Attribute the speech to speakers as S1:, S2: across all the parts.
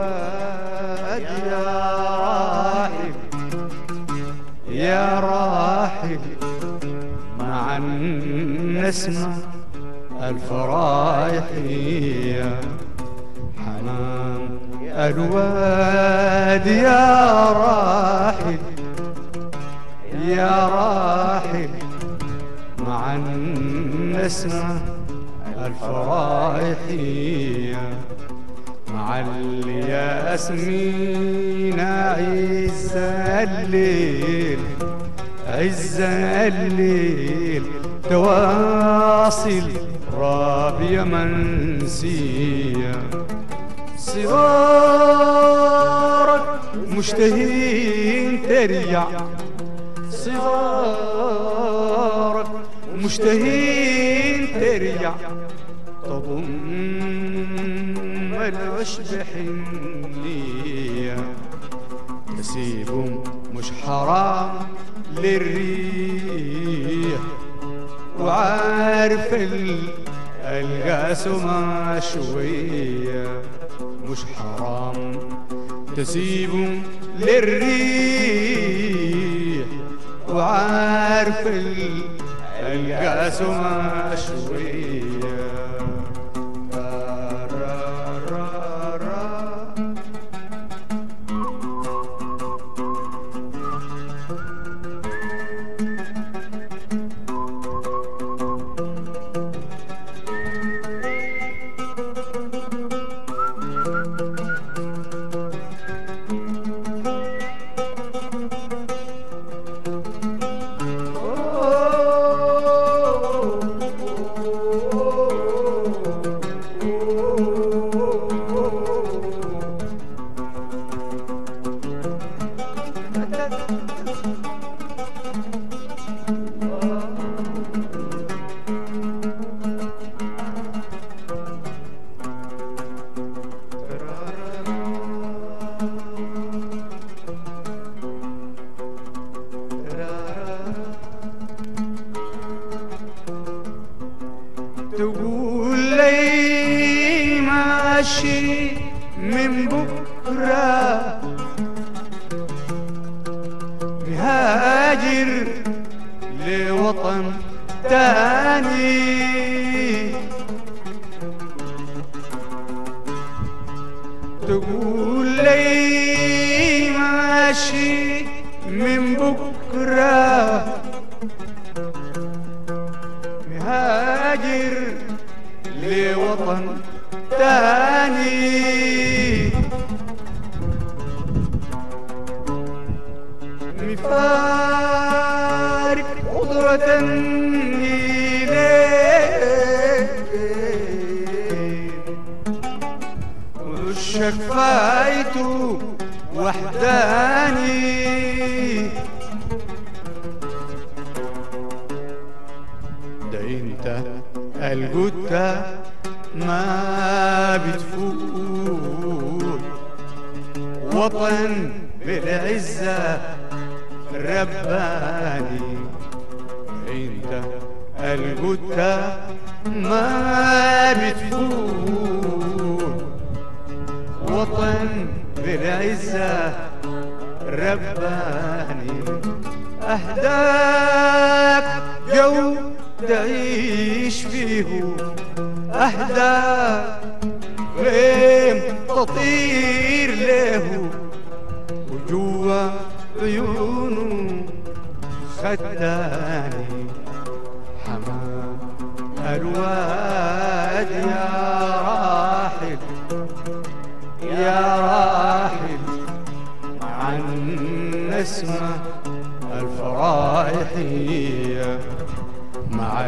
S1: الواد يا راحل يا راحل مع النسمة الفرايحية حمام الواد يا راحل يا راحل مع النسمة الفرايحية مع الياسمين عز الليل عز الليل تواصل رابية منسية صغارك مشتهين ترجع صغارك مشتهين ترجع تضم العشب حنية تسيبهم مش حرام للريح وعارف ال- القاس شوية مش حرام تسيبهم للريح وعارف ال- القاس شوية را را را را تقول لي ماشي من بكرة مهاجر لوطن تاني تقول لي ماشي من بكره مهاجر لوطن تاني مفارق قدرة إليه وشك فايته وحداني ده انت القدة ما بتفوت وطن بالعزة رباني انت القدة ما بتفوت وطن بالعزة رباني أهداك جو تعيش فيه أهداك غيم تطير له وجوا عيونه خداني حمام الواد يا راحل يا راحل عن نسمة الفرايحية مع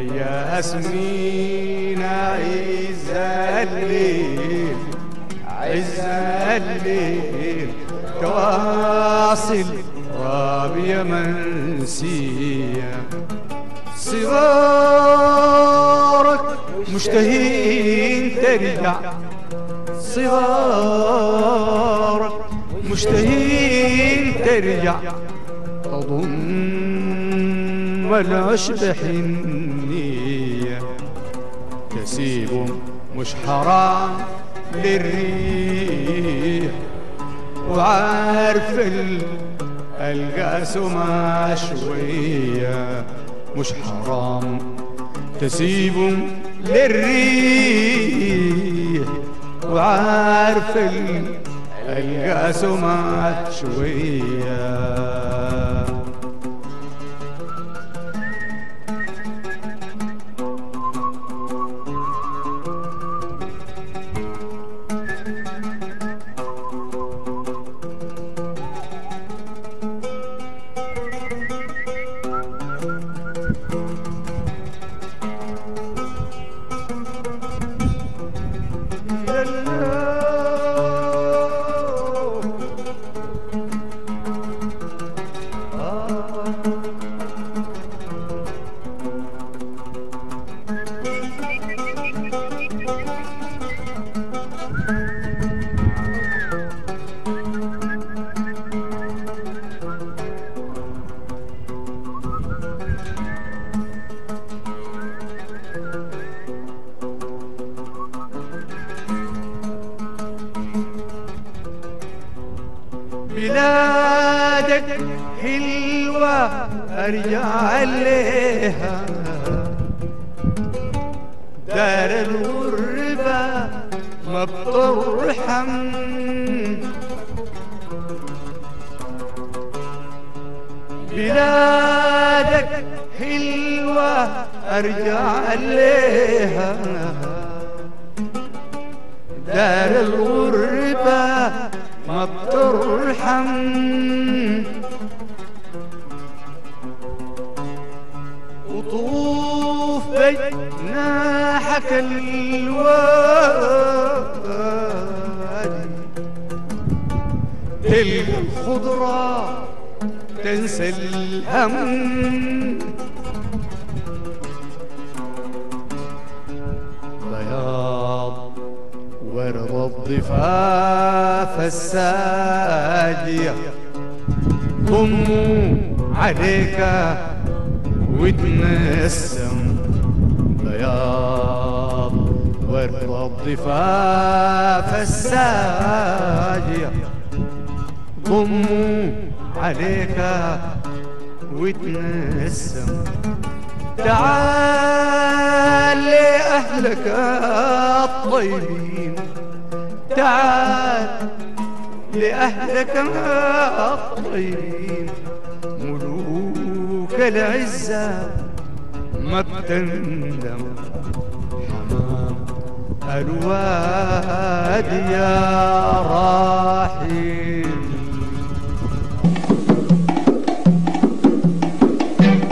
S1: الياسمين عز الليل عز الليل تواصل رابية منسية صغارك مشتهين ترجع صغارك مشتهين ترجع تضم العشب حنية تسيبهم مش حرام للريح وعارف ال- القاس ما شوية مش حرام تسيبهم للريح وعارف ال- القاس ما شوية بلادك حلوة أرجع لها دار الغربة ما بترحم بلادك حلوة أرجع لها دار الغربة ما بترحم وطوف بجناحك الوادي تلقى الخضرة تنسى الهم بياض ورد الضفاف الساجية ضموا عليك وتنسم بياض ورد الضفاف الساجية ضموا عليك وتنسم تعال لأهلك الطيبين تعال لأهلك الطيبين ملوك العزة ما بتندم حمام الوادي يا راحل